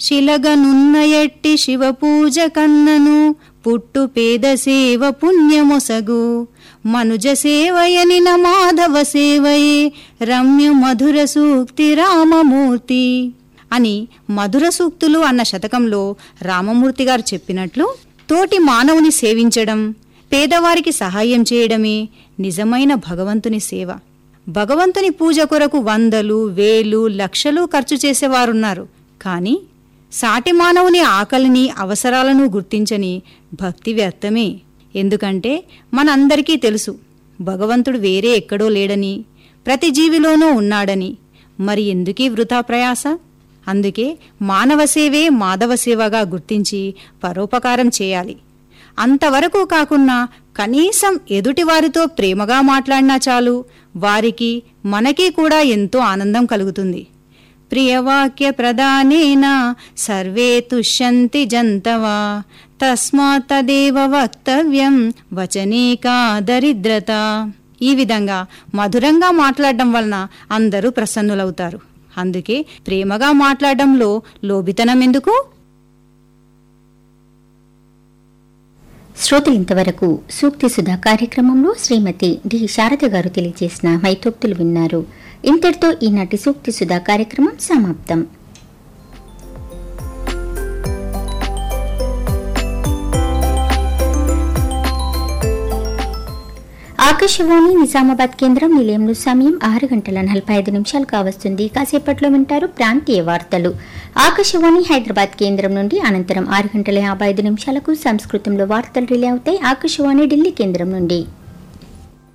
శిలగనున్న ఎట్టి శివపూజ కన్నను పుట్టు పేద సేవ పుణ్యమొసగు మనుజ సేవయనిన మాధవ సేవయే రమ్య మధుర సూక్తి రామమూర్తి అని మధుర సూక్తులు అన్న శతకంలో రామమూర్తి గారు చెప్పినట్లు తోటి మానవుని సేవించడం పేదవారికి సహాయం చేయడమే నిజమైన భగవంతుని సేవ భగవంతుని పూజ కొరకు వందలు వేలు లక్షలు ఖర్చు చేసేవారున్నారు కానీ సాటి మానవుని ఆకలిని అవసరాలను గుర్తించని భక్తి వ్యర్థమే ఎందుకంటే మనందరికీ తెలుసు భగవంతుడు వేరే ఎక్కడో లేడని ప్రతి జీవిలోనూ ఉన్నాడని మరి ఎందుకీ వృథా ప్రయాస అందుకే మానవ సేవే మాధవ సేవగా గుర్తించి పరోపకారం చేయాలి అంతవరకు కాకున్నా కనీసం ఎదుటివారితో ప్రేమగా మాట్లాడినా చాలు వారికి మనకి కూడా ఎంతో ఆనందం కలుగుతుంది ప్రియవాక్య ప్రదానేన సర్వే తుష్యంతి జంతవా తస్మాత్ తదేవ వక్తవ్యం వచనీకా దరిద్రత ఈ విధంగా మధురంగా మాట్లాడడం వలన అందరూ ప్రసన్నులవుతారు అందుకే ప్రేమగా మాట్లాడడంలో లోబితనం ఎందుకు శ్రోతలు ఇంతవరకు సూక్తి సుధా కార్యక్రమంలో శ్రీమతి డి శారద గారు తెలియజేసిన మైతోక్తులు విన్నారు ఇంతటితో ఈనాటి సూక్తి సుధా కార్యక్రమం సమాప్తం ఆకాశవాణి నిజామాబాద్ కేంద్రం నిలయంలో సమయం ఆరు గంటల నలభై ఐదు నిమిషాలు కావస్తుంది కాసేపట్లో వింటారు ప్రాంతీయ వార్తలు ఆకాశవాణి హైదరాబాద్ కేంద్రం నుండి అనంతరం ఆరు గంటల యాభై ఐదు నిమిషాలకు సంస్కృతంలో వార్తలు రిలే అవుతాయి ఆకాశవాణి ఢిల్లీ కేంద్రం నుండి